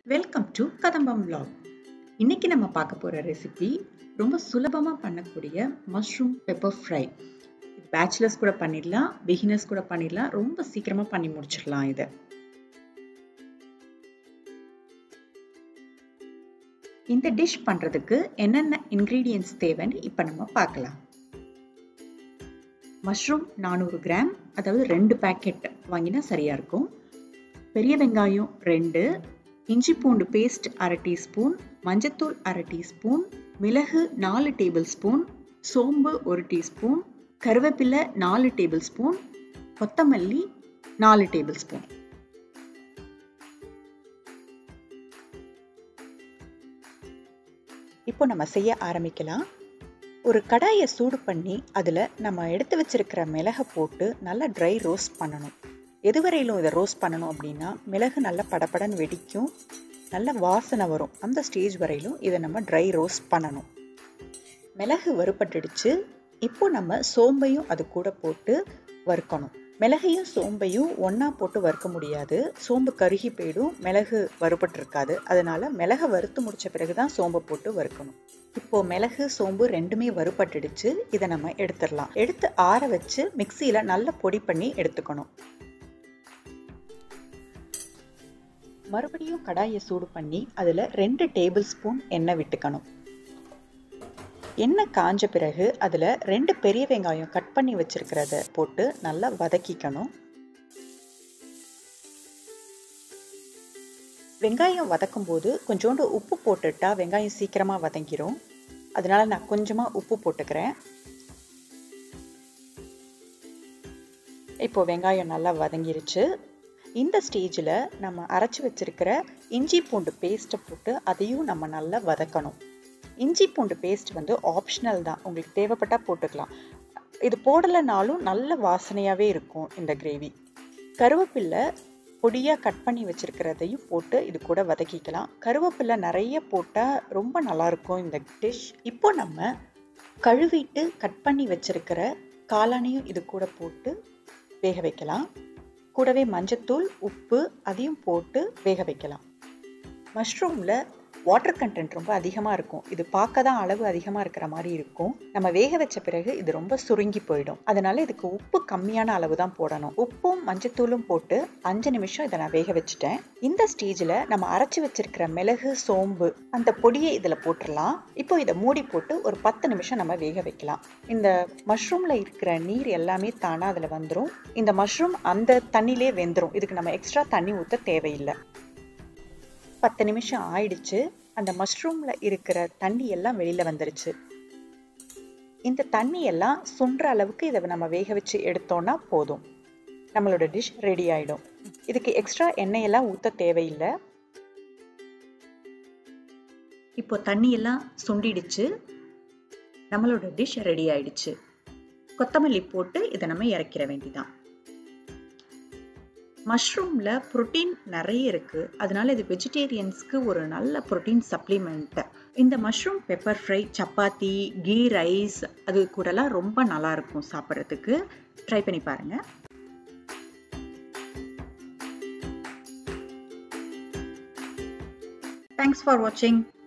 welcome to கதம்பம் vlog இன்னைக்கு நம்ம பார்க்க போகிற ரெசிபி ரொம்ப சுலபமாக பண்ணக்கூடிய மஷ்ரூம் பெப்பர் ஃப்ரை பேச்சுலர்ஸ் கூட பண்ணிடலாம் பிகினர்ஸ் கூட பண்ணிடலாம் ரொம்ப சீக்கிரமாக பண்ணி முடிச்சிடலாம் இதை இந்த டிஷ் பண்ணுறதுக்கு என்னென்ன இன்க்ரீடியன்ஸ் தேவைன்னு இப்போ நம்ம பார்க்கலாம் மஷ்ரூம் நானூறு கிராம் அதாவது ரெண்டு பேக்கெட் வாங்கினா சரியாக இருக்கும் பெரிய வெங்காயம் ரெண்டு இஞ்சி பூண்டு பேஸ்ட் அரை டீஸ்பூன் மஞ்சத்தூள் அரை டீஸ்பூன் மிளகு நாலு டேபிள் ஸ்பூன் சோம்பு ஒரு டீஸ்பூன் கருவேப்பிலை நாலு டேபிள் ஸ்பூன் கொத்தமல்லி நாலு டேபிள் ஸ்பூன் இப்போ நம்ம செய்ய ஆரம்பிக்கலாம் ஒரு கடாயை சூடு பண்ணி அதில் நம்ம எடுத்து வச்சிருக்கிற மிளகை போட்டு நல்லா ட்ரை ரோஸ்ட் பண்ணணும் எதுவரையிலும் இதை ரோஸ்ட் பண்ணணும் அப்படின்னா மிளகு நல்லா படப்படன்னு வெடிக்கும் நல்ல வாசனை வரும் அந்த ஸ்டேஜ் வரையிலும் இதை நம்ம ட்ரை ரோஸ்ட் பண்ணணும் மிளகு வறுபட்டுடுச்சு இப்போ நம்ம சோம்பையும் அது கூட போட்டு வறுக்கணும் மிளகையும் சோம்பையும் ஒன்றா போட்டு வறுக்க முடியாது சோம்பு கருகி போயிடும் மிளகு வறுபட்டிருக்காது அதனால மிளகை வறுத்து முடிச்ச பிறகு தான் சோம்பை போட்டு வறுக்கணும் இப்போ மிளகு சோம்பு ரெண்டுமே வறுபட்டுடுச்சு இதை நம்ம எடுத்துடலாம் எடுத்து ஆற வச்சு மிக்சியில் நல்லா பொடி பண்ணி எடுத்துக்கணும் மறுபடியும் கடாயை சூடு பண்ணி அதில் ரெண்டு டேபிள் ஸ்பூன் எண்ணெய் விட்டுக்கணும் எண்ணெய் காஞ்ச பிறகு அதில் ரெண்டு பெரிய வெங்காயம் கட் பண்ணி வச்சிருக்கிறத போட்டு நல்லா வதக்கிக்கணும் வெங்காயம் வதக்கும் போது கொஞ்சோண்டு உப்பு போட்டுட்டா வெங்காயம் சீக்கிரமாக வதங்கிரும் அதனால நான் கொஞ்சமாக உப்பு போட்டுக்கிறேன் இப்போ வெங்காயம் நல்லா வதங்கிருச்சு இந்த ஸ்டேஜில் நம்ம அரைச்சி வச்சிருக்கிற இஞ்சி பூண்டு பேஸ்ட்டை போட்டு அதையும் நம்ம நல்லா வதக்கணும் இஞ்சி பூண்டு பேஸ்ட் வந்து ஆப்ஷனல் தான் உங்களுக்கு தேவைப்பட்டால் போட்டுக்கலாம் இது போடலைனாலும் நல்ல வாசனையாகவே இருக்கும் இந்த கிரேவி கருவேப்பில்லை பொடியாக கட் பண்ணி வச்சுருக்கிறதையும் போட்டு இது கூட வதக்கிக்கலாம் கருவேப்பில்லை நிறைய போட்டால் ரொம்ப நல்லாயிருக்கும் இந்த டிஷ் இப்போ நம்ம கழுவிட்டு கட் பண்ணி வச்சுருக்கிற காளானையும் இது கூட போட்டு வேக வைக்கலாம் கூடவே மஞ்சத்தூள் உப்பு அதையும் போட்டு வேக வைக்கலாம் மஷ்ரூமில் வாட்டர் கண்டென்ட் ரொம்ப அதிகமாக இருக்கும் இது பார்க்க தான் அளவு அதிகமாக இருக்கிற மாதிரி இருக்கும் நம்ம வேக வச்ச பிறகு இது ரொம்ப சுருங்கி போயிடும் அதனால இதுக்கு உப்பு கம்மியான அளவு தான் போடணும் உப்பும் மஞ்சத்தூளும் போட்டு அஞ்சு நிமிஷம் இதை நான் வேக வச்சுட்டேன் இந்த ஸ்டேஜில் நம்ம அரைச்சி வச்சிருக்கிற மிளகு சோம்பு அந்த பொடியை இதில் போட்டுடலாம் இப்போ இதை மூடி போட்டு ஒரு பத்து நிமிஷம் நம்ம வேக வைக்கலாம் இந்த மஷ்ரூமில் இருக்கிற நீர் எல்லாமே தானாக அதில் வந்துடும் இந்த மஷ்ரூம் அந்த தண்ணியிலே வெந்துடும் இதுக்கு நம்ம எக்ஸ்ட்ரா தண்ணி ஊற்ற தேவையில்லை பத்து நிமிஷம் ஆயிடுச்சு அந்த மஷ்ரூமில் இருக்கிற தண்ணி எல்லாம் வெளியில் வந்துருச்சு இந்த தண்ணி எல்லாம் சுன்ற அளவுக்கு இதை நம்ம வேக வச்சு எடுத்தோம்னா போதும் நம்மளோட டிஷ் ரெடி ஆயிடும் இதுக்கு எக்ஸ்ட்ரா எண்ணெயெல்லாம் ஊற்ற தேவையில்லை இப்போ தண்ணி எல்லாம் சுண்டிடுச்சு நம்மளோட டிஷ் ரெடி ஆயிடுச்சு கொத்தமல்லி போட்டு இதை நம்ம இறக்கிற வேண்டிதான் மஷ்ரூமில் ப்ரோட்டீன் நிறைய இருக்குது அதனால இது வெஜிடேரியன்ஸ்க்கு ஒரு நல்ல ப்ரோட்டீன் சப்ளிமெண்ட் இந்த mushroom pepper fry chapati ghee rice அது கூடலாம் ரொம்ப நல்லா இருக்கும் சாப்பிட்றதுக்கு ட்ரை பண்ணி பாருங்கள் தேங்க்ஸ் ஃபார் வாட்சிங்